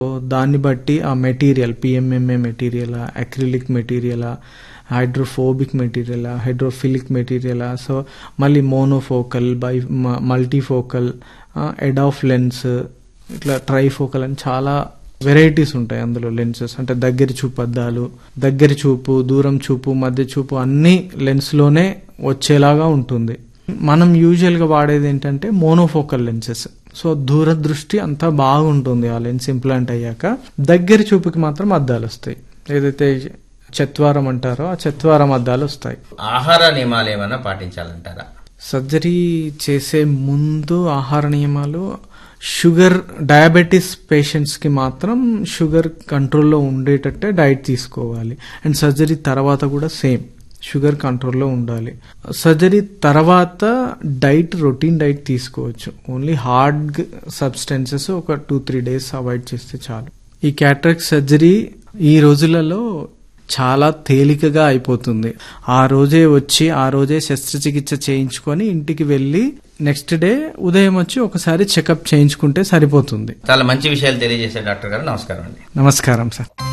దాన్ని బట్టి ఆ material PMMA material acrylic material hydrophobic material hydrophilic material so మళ్ళీ monofocal by multifocal EDOF lens ఇట్లా ట్రైఫోకల్ అని చాలా వెరైటీస్ ఉంటాయి అందులో లెన్సెస్ అంటే దగ్గర చూపు అద్దాలు దగ్గర చూపు దూరం చూపు మధ్య చూపు అన్ని లెన్స్లోనే వచ్చేలాగా ఉంటుంది మనం యూజువల్గా వాడేది ఏంటంటే మోనోఫోకల్ లెన్సెస్ సో దూరదృష్టి అంతా బాగుంటుంది ఆ లెన్స్ ఇంప్లాంట్ అయ్యాక దగ్గర చూపుకి మాత్రం అద్దాలు వస్తాయి ఏదైతే చత్వారం అంటారో ఆ చత్వారం అద్దాలు వస్తాయి ఆహార నియమాలు ఏమైనా పాటించాలంటారా సర్జరీ చేసే ముందు ఆహార నియమాలు షుగర్ డయాబెటీస్ పేషెంట్స్కి మాత్రం షుగర్ కంట్రోల్లో ఉండేటట్టే డైట్ తీసుకోవాలి అండ్ సర్జరీ తర్వాత కూడా సేమ్ షుగర్ కంట్రోల్లో ఉండాలి సర్జరీ తర్వాత డైట్ రొటీన్ డైట్ తీసుకోవచ్చు ఓన్లీ హార్డ్ సబ్స్టెన్సెస్ ఒక టూ త్రీ డేస్ అవాయిడ్ చేస్తే చాలు ఈ క్యాట్రాక్ట్ సర్జరీ ఈ రోజులలో చాలా తేలికగా అయిపోతుంది ఆ రోజే వచ్చి ఆ రోజే శస్త్రచికిత్స చేయించుకొని ఇంటికి వెళ్ళి నెక్స్ట్ డే ఉదయం వచ్చి ఒకసారి చెకప్ చేయించుకుంటే సరిపోతుంది చాలా మంచి విషయాలు తెలియజేసే డాక్టర్ గారు నమస్కారం అండి నమస్కారం సార్